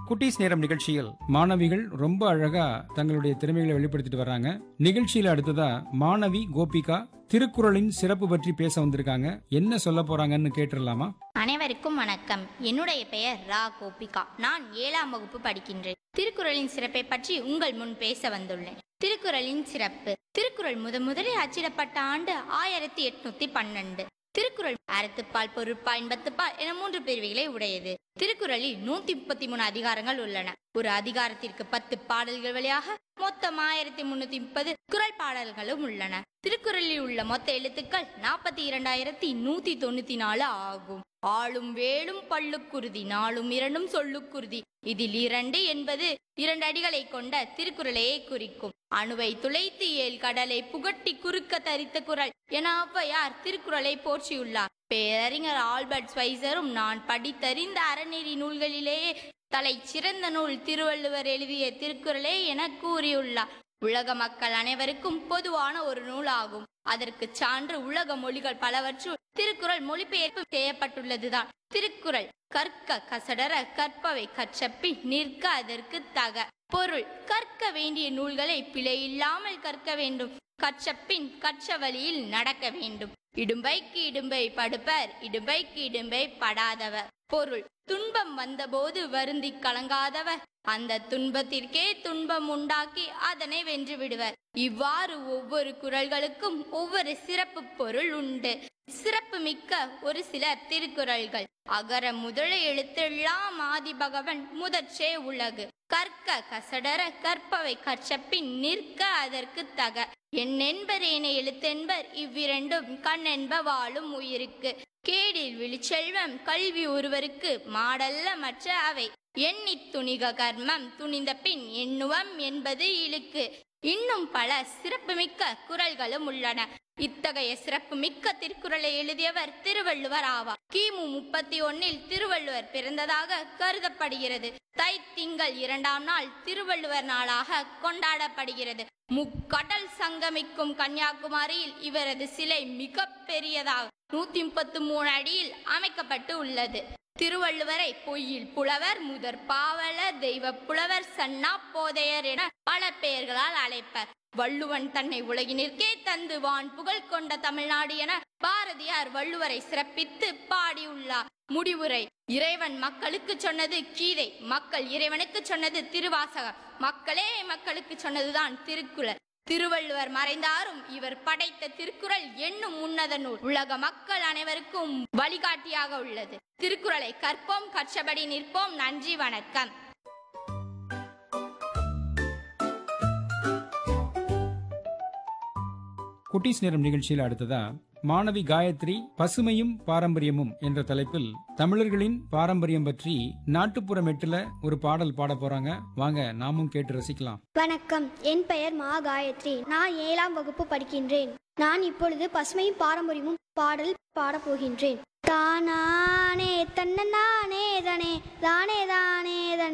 குட்டீஸ் நேரம் நிகழ்ச்சியில் மாணவிகள் ரொம்ப அழகா தங்களுடைய திறமைகளை வெளிப்படுத்திட்டு வர்றாங்க நிகழ்ச்சியில அடுத்ததா மாணவி கோபிகா திருக்குறளின் சிறப்பு பற்றி பேச வந்திருக்காங்க என்ன சொல்ல போறாங்கன்னு கேட்டுடலாமா அனைவருக்கும் வணக்கம் என்னுடைய பெயர் ரா கோபிகா நான் ஏழாம் வகுப்பு படிக்கின்றேன் திருக்குறளின் சிறப்பை பற்றி உங்கள் முன் பேச வந்துள்ளேன் திருக்குறளின் சிறப்பு திருக்குறள் முதன் முதலில் அச்சிடப்பட்ட ஆண்டு ஆயிரத்தி எட்நூத்தி பன்னெண்டு திருக்குறள் அறத்துப்பால் பொருட்பால் இன்பத்துப்பால் என மூன்று பிரிவுகளை உடையது திருக்குறளில் நூத்தி முப்பத்தி மூணு அதிகாரங்கள் உள்ளன ஒரு அதிகாரத்திற்கு பத்து பாடல்கள் வழியாக மொத்தம் ஆயிரத்தி முன்னூத்தி முப்பது குறள் பாடல்களும் உள்ளன திருக்குறளில் உள்ள மொத்த எழுத்துக்கள் நாற்பத்தி இரண்டாயிரத்தி நூத்தி தொண்ணூத்தி நாலு ஆகும் ஆளும் வேலும் பல்லுக்குருதி நாளும் இரண்டும் சொல்லுக்குருதி இதில் இரண்டு என்பது இரண்டு அடிகளை கொண்ட திருக்குறளையே குறிக்கும் அணுவை துளைத்து ஏழ் கடலை புகட்டி குறுக்க தரித்த குறள் என ஔவையார் திருக்குறளை போற்றியுள்ளார் பேரறிஞர் ஆல்பர்ட் ஸ்வைசரும் நான் படித்தறிந்த அறநெறி நூல்களிலேயே தலை சிறந்த நூல் திருவள்ளுவர் எழுதிய திருக்குறளே என கூறியுள்ளார் உலக மக்கள் அனைவருக்கும் பொதுவான ஒரு நூலாகும் அதற்கு சான்று உலக மொழிகள் பலவற்றுள் திருக்குறள் மொழிபெயர்ப்பு செய்யப்பட்டுள்ளதுதான் திருக்குறள் கற்க கசடர கற்பவை கற்றப்பின் நிற்க அதற்கு தக பொருள் கற்க வேண்டிய நூல்களை பிழையில்லாமல் கற்க வேண்டும் கற்றப்பின் கற்ற வழியில் நடக்க வேண்டும் இடும்பைக்கு இடும்பை படுப்பர் இடும்பைக்கு இடும்பை படாதவர் பொருள் துன்பம் வந்தபோது வருந்தி கலங்காதவர் அந்த துன்பத்திற்கே துன்பம் உண்டாக்கி அதனை வென்று விடுவர் இவ்வாறு ஒவ்வொரு குறள்களுக்கும் ஒவ்வொரு சிறப்பு பொருள் உண்டு சிறப்பு மிக்க ஒரு சில திருக்குறள்கள் அகர முதல எழுத்தெல்லாம் ஆதி பகவன் முதற்றே உலகு கற்க கசடர கற்பவை கற்றப்பின் நிற்க அதற்கு தக என்னென்பரேன எழுத்தென்பர் இவ்விரண்டும் கண்ணென்ப வாழும் உயிருக்கு கேடில் விழிச்செல்வம் கல்வி ஒருவருக்கு மாடல்ல மற்ற அவை எண்ணித் துணிக கர்மம் துணிந்த பின் எண்ணுவம் என்பது இழுக்கு இன்னும் பல சிறப்புமிக்க குறள்களும் உள்ளன இத்தகைய சிறப்புமிக்க திருக்குறளை எழுதியவர் திருவள்ளுவர் ஆவார் கிமு முப்பத்தி ஒன்னில் திருவள்ளுவர் பிறந்ததாக கருதப்படுகிறது தை திங்கள் இரண்டாம் நாள் திருவள்ளுவர் நாளாக கொண்டாடப்படுகிறது முக்கடல் சங்கமிக்கும் கன்னியாகுமரியில் இவரது சிலை மிக பெரியதாக நூத்தி முப்பத்து மூணு அடியில் அமைக்கப்பட்டு உள்ளது திருவள்ளுவரை பொய்யில் புலவர் முதற் பாவலர் தெய்வ புலவர் சன்னா போதையர் என பல பெயர்களால் அழைப்பர் வள்ளுவன் தன்னை உலகினிற்கே தந்து வான் புகழ் கொண்ட தமிழ்நாடு என பாரதியார் வள்ளுவரை சிறப்பித்து பாடியுள்ளார் முடிவுரை இறைவன் மக்களுக்கு சொன்னது கீதை மக்கள் இறைவனுக்கு சொன்னது திருவாசகம் மக்களே மக்களுக்கு சொன்னதுதான் திருக்குறள் திருவள்ளுவர் மறைந்தாரும் இவர் படைத்த திருக்குறள் என்னும் உன்னத நூல் உலக மக்கள் அனைவருக்கும் வழிகாட்டியாக உள்ளது திருக்குறளை கற்போம் கற்றபடி நிற்போம் நன்றி வணக்கம் குட்டீஸ் நேரம் நிகழ்ச்சியில் அடுத்ததா மாணவி காயத்ரி பசுமையும் பாரம்பரியமும் என்ற தலைப்பில் தமிழர்களின் பாரம்பரியம் பற்றி நாட்டுப்புற மெட்டுல ஒரு பாடல் பாட போறாங்க வாங்க நாமும் கேட்டு ரசிக்கலாம் வணக்கம் என் பெயர் மா காயத்ரி நான் ஏழாம் வகுப்பு படிக்கின்றேன் நான் இப்பொழுது பசுமையும் பாரம்பரியமும் பாடல் பாடப் போகின்றேன் தானானே தன்ன நானே தனே தானே தானே தன்